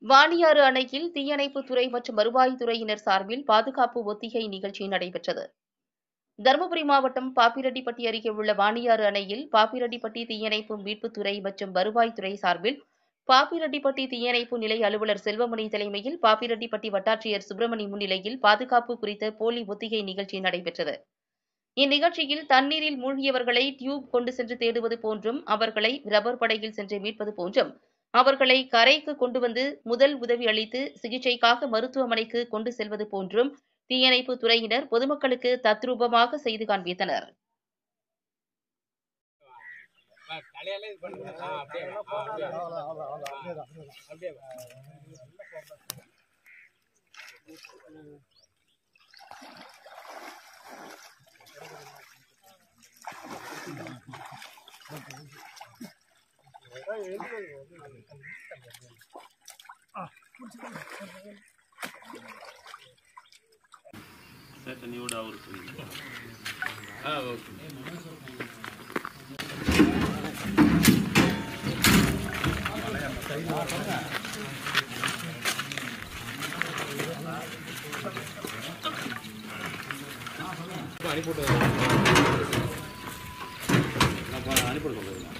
வாணியாறு அணையில் தீயணைப்புத்துறை மற்றும் வருவாய்த்துறையினர் சார்பில் பாதுகாப்பு ஒத்திகை நிகழ்ச்சி நடைபெற்றது தருமபுரி மாவட்டம் பாப்பிரெட்டிப்பட்டி அருகே உள்ள வாணியாறு அணையில் பாப்பிரெட்டிப்பட்டி தீயணைப்பு மீட்புத்துறை மற்றும் வருவாய்த்துறை சார்பில் பாப்பிரெட்டிப்பட்டி தீயணைப்பு நிலை அலுவலர் செல்வமணி தலைமையில் பாப்பிரெட்டிப்பட்டி வட்டாட்சியர் சுப்பிரமணி முன்னிலையில் பாதுகாப்பு குறித்த போலி ஒத்திகை நிகழ்ச்சி நடைபெற்றது இந்நிகழ்ச்சியில் தண்ணீரில் மூழ்கியவர்களை டியூப் கொண்டு சென்று தேடுவது போன்றும் அவர்களை ரப்பர் படகில் சென்று மீட்பது போன்றும் அவர்களை கரைக்கு கொண்டு வந்து முதல் உதவி அளித்து சிகிச்சைக்காக மருத்துவமனைக்கு கொண்டு செல்வது போன்றும் தீயணைப்பு துறையினர் பொதுமக்களுக்கு தத்ரூபமாக செய்து காண்பித்தனர் தலையால இது பண்ணுங்க ஆ, அப்படியே ஆ, அப்படியே அப்படியே சார் தண்ணியோட அவருக்கு ஆ ஓகே அனுப்பிவிட்டு நான் அனுப்பிவிட சொல்லுங்கள்